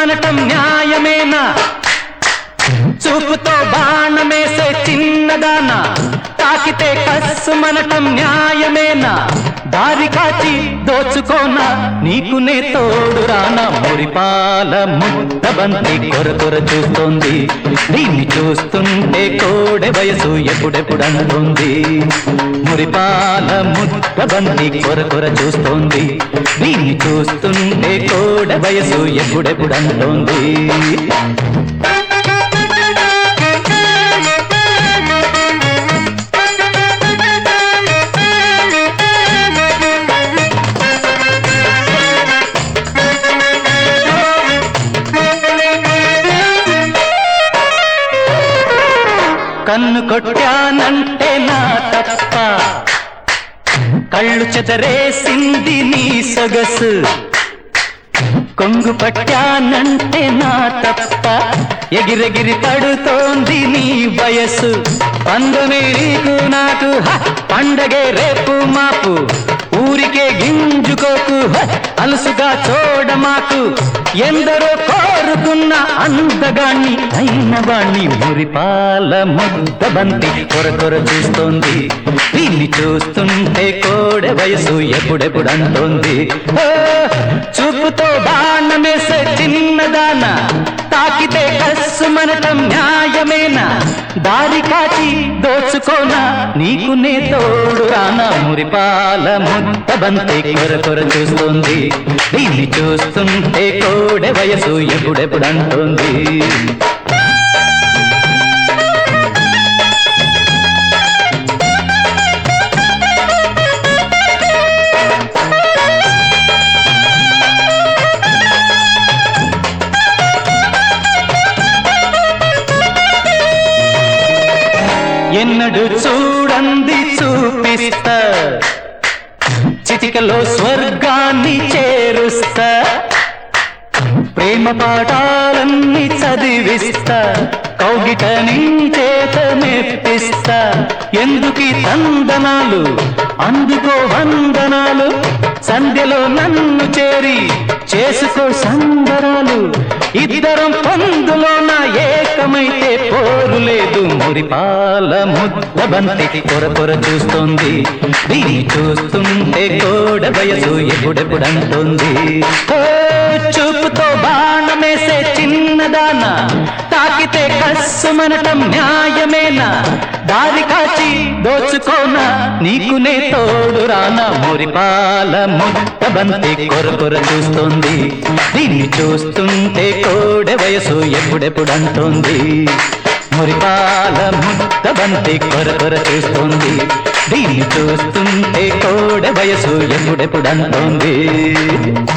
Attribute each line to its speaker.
Speaker 1: కస్సుమనటం న్యాయమేనా చూపుతో బాణమేసే చిన్నదానా తాకితే కస్సుమనటం న్యాయమేనా దారి కాచి దోచుకోనా నీకు నే తోడు రానా మురిపాల ముద్ద బంతి కొర కొర చూస్తోంది దీన్ని చూస్తుంటే కోడె వయసు ఎప్పుడెప్పుడు అంటుంది మురిపాల ముద్ద బంతి కొర కొర చూస్తోంది దీన్ని చూస్తుంటే కోడె వయసు ఎప్పుడెప్పుడు అంటోంది కన్ను కొట్టానంటే నా తప్ప కళ్ళు చెదరేసింది నీ సొగసు కొంగు పట్టానంటే నా తప్ప ఎగిరెగిరి పడుతోంది నీ వయసు పందునే నీకు నాకు హ! పండగే రేపు మాపు ఊరికే గింజుకోకు హ! అలుసుగా చూడమాకు ఎందరో కోరుకున్న అందగాన్ని అయిన వాణ్ణి మురిపాల ముద్ద బంతి కొర కొర చూస్తోంది దీన్ని చూస్తుంటే కోడె వయసు ఎప్పుడెప్పుడు అంటోంది ఓ, చూపుతో బాణమేసే చిన్నదాన తాకితే కస్సుమనటం న్యాయమేనా దారి కాచి దోచుకోనా నీకు నే తోడు రానా మురిపాల ముద్ద బంతి కొర కొర చూస్తోంది దీన్ని చూస్తుంటే కోడె వయసు ఎప్పుడెప్పుడు అంటోంది ఎన్నడు చూడంది చూపిస్తా చిటికలో స్వర్గాన్ని చేరుస్తా ప్రేమ పాఠాలన్నీ చదివిస్తా కౌగిట నీ చేత మెప్పిస్తా ఎందుకీ తందనాలు అందుకో వందనాలు సంధ్యలో నన్ను చేరి చేసుకో సంబరాలు ఇద్దరం పందులోన ఏకమైతే పోరు లేదు మురిపాల ముద్ద బంతి కొర కొర చూస్తోంది దీన్ని చూస్తుంటే కోడ వయసు ఎప్పుడెప్పుడు అంటుంది ఓ, చూపుతో బాణమేసే చిన్నదాన తాకితే కస్సుమనటం న్యాయమేనా దారి కాచి దోచుకోనా నీకు నే తోడు రానా మురిపాల ముద్ద బంతి కొర కొర చూస్తోంది దీన్ని చూస్తుంటే కోడె వయసు ఎప్పుడెప్పుడు అంటోంది మురిపాల ముద్ద బంతి కొర కొర చూస్తోంది దీన్ని చూస్తుంటే కోడె వయసు ఎప్పుడెప్పుడు అంటోంది